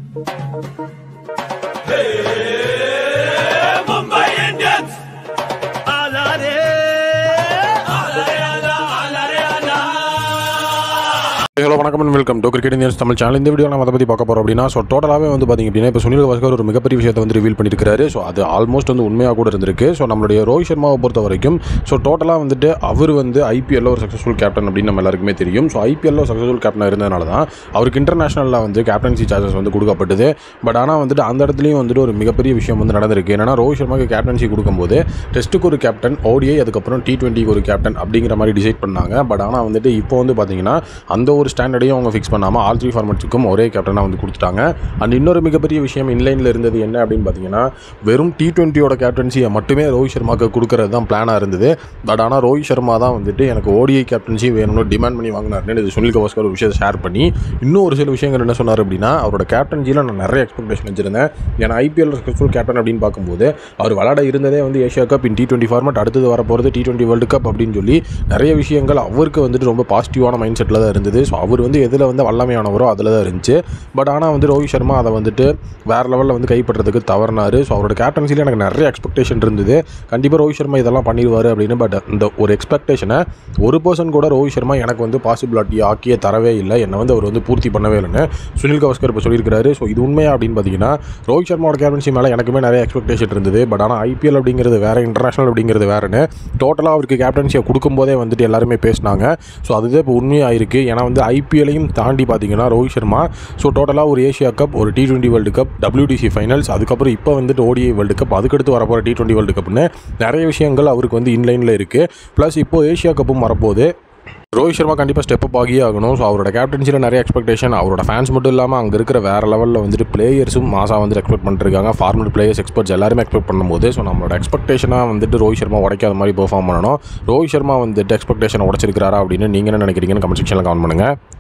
Mumbai Indians. Alare, alare, ala, alare, ala. Hello வணக்கம் and welcome to cricket Indians Tamil channel இந்த video நம்ம அதை பற்றி பார்க்க போகிறோம் அப்படின்னா ஸோ டோட்டலாகவே வந்து பார்த்திங்க அப்படின்னா இப்போ சுனில் கவாஸ்கர் ஒரு மிகப்பெரிய விஷயத்தை வந்து ரிவீல் பண்ணியிருக்காரு ஸோ அது ஆல்மோஸ்ட் வந்து உண்மையாக கூட இருந்திருக்கு ஸோ நம்மளுடைய ரோஹித் சர்மாவை பொறுத்த வரைக்கும் ஸோ டோட்டலாக வந்துட்டு அவர் வந்து ஐபிஎல்ல ஒரு சக்ஸஸ்ஃபுல் கேப்டன் அப்படின்னு நம்ம எல்லாருக்குமே தெரியும் ஸோ ஐபிஎல்ல ஒரு சக்ஸஸ்ஃபுல் கேப்டனாக இருந்ததுனால தான் அவருக்கு இன்டர்நேஷனலில் வந்து கேப்டன்சி சார்ஜஸ் வந்து கொடுக்கப்பட்டது பட் ஆனால் வந்துட்டு அந்த இடத்துலையும் வந்துட்டு ஒரு மிகப்பெரிய விஷயம் வந்து நடந்திருக்கு என்னன்னா ரோஹித் சர்மாக்கு கேப்டன்சி கொடுக்கும்போது டெஸ்ட்டுக்கு ஒரு கேப்டன் ஓடிஐ அதுக்கப்புறம் டி டுவெண்ட்டிக்கு ஒரு கேப்டன் அப்படிங்கிற மாதிரி டிசைட் பண்ணாங்க பட் ஆனால் வந்துட்டு இப்போ வந்து பார்த்தீங்கன்னா அந்த ஒரு ஸ்டாண்டர்டையும் அவங்க ஃபிக்ஸ் பண்ணாமல் ஆல் த்ரீ ஃபார்மேட்ஸுக்கும் ஒரே கேப்டனாக வந்து கொடுத்துட்டாங்க அண்ட் இன்னொரு மிகப்பெரிய விஷயம் இன்லைனில் இருந்தது என்ன அப்படின்னு பார்த்தீங்கன்னா வெறும் டி டுவெண்ட்டியோட கேப்டன்சியை மட்டுமே ரோஹித் சர்மாக்கு கொடுக்கறது தான் பிளானாக இருந்தது பட் ஆனால் ரோஹித் சர்மா தான் வந்துட்டு எனக்கு ஓடிஐ கேப்டன்சி வேணும்னு டிமாண்ட் பண்ணி வாங்கினாருன்னு இது சுனில் கவாஸ்கர் ஒரு விஷயத்தை ஷேர் பண்ணி இன்னும் ஒரு சில விஷயங்கள் என்ன சொன்னார் அப்படின்னா அவரோட கேப்டன்சியில் நான் நிறைய எக்ஸ்பெக்டேஷன் வச்சிருந்தேன் ஏன்னா ஐபிஎல் சக்ஸஸ்ஃபுல் கேப்டன் அப்படின்னு பார்க்கும்போது அவர் விளாட இருந்ததே வந்து Asia cup in T twenty format அடுத்தது வரப்போகிறது டி டுவெண்ட்டி வேர்ல்டு கப் அப்படின்னு சொல்லி நிறைய விஷயங்கள் அவருக்கு வந்துட்டு ரொம்ப பாசிட்டிவான மைண்ட் செட்டில் தான் இருந்தது ஸோ அவர் வந்து எதில் வந்து வல்லமையானவரோ அதில் தான் இருந்துச்சு பட் ஆனால் வந்து ரோஹித் சர்மா அதை வந்துட்டு வேறு லெவலில் வந்து கைப்பற்றதுக்கு தவறினார் ஸோ அவரோட கேப்டன்சியில் எனக்கு நிறைய எக்ஸ்பெக்டேஷன் இருந்தது கண்டிப்பாக ரோஹித் சர்மா இதெல்லாம் பண்ணிடுவார் அப்படின்னு பட் இந்த ஒரு எக்ஸ்பெக்டேஷனை ஒரு பர்சன் கூட ரோஹித் சர்மா எனக்கு வந்து பாசிபிலிட்டி ஆக்கியே தரவே இல்லை என்னை வந்து அவர் வந்து பூர்த்தி பண்ணவே இல்லைன்னு சுனில் கவாஸ்கர் இப்போ சொல்லியிருக்காரு ஸோ இது உண்மையா அப்படின்னு பார்த்தீங்கன்னா ரோஹித் சர்மாவோட கேப்டன்சி மேலே எனக்குமே நிறைய எக்ஸ்பெக்டேஷன் இருந்தது பட் ஆனால் ஐபிஎல் அப்படிங்கிறது வேறு இன்டர்நேஷனல் அப்படிங்கிறது வேறுன்னு டோட்டலாக அவருக்கு கேப்டன்சியை கொடுக்கும்போதே வந்துட்டு எல்லாருமே பேசினாங்க ஸோ அதுதான் இப்போ உண்மையாக இருக்குது ஏன்னா வந்து ஐபிஎல்லையும் தாண்டி பார்த்தீங்கன்னா ரோஹித் சர்மா ஸோ டோட்டலாக ஒரு ஏஷியா கப் ஒரு T twenty world cup WTC finals அதுக்கப்புறம் இப்போ வந்துட்டு ஓடிஐ வேர்ல்டு கப் அதுக்கடுத்து வரப்போகிற டி டுவெண்ட்டி வேர்ல்டு கப்னு நிறைய விஷயங்கள் அவருக்கு வந்து இன்லைனில் இருக்குது ப்ளஸ் இப்போ ஏஷியா கப்பும் வரப்போகுது ரோஹித் சர்மா கண்டிப்பாக ஸ்டெப் அப் ஆகியே ஆகணும் ஸோ அவரோட கேப்டன்சியில் நிறைய எக்ஸ்பெக்டேஷன் அவரோட ஃபேன்ஸ் மட்டும் இல்லாமல் அங்கே இருக்கிற வேறு லெவலில் வந்துட்டு பிளேயர்ஸும் மாசாக வந்து எக்ஸ்பெக்ட் பண்ணிருக்காங்க ஃபார்மல் பிளேயர்ஸ் எக்ஸ்பர்ட்ஸ் எல்லாருமே எக்ஸ்பெக்ட் பண்ணும்போது ஸோ நம்மளோட எக்ஸ்பெக்டேஷனாக வந்துட்டு ரோஹித் சர்மா உடைக்காத மாதிரி பெர்ஃபார்ம் பண்ணணும் ரோஹித் சர்மா வந்துட்டு எக்ஸ்பெக்டேஷன் உடச்சிருக்காரா அப்படின்னு நீங்கள் என்ன நினைக்கிறீங்கன்னு கமெண்ட் செக்ஷனில் கமெண்ட் பண்ணுங்கள்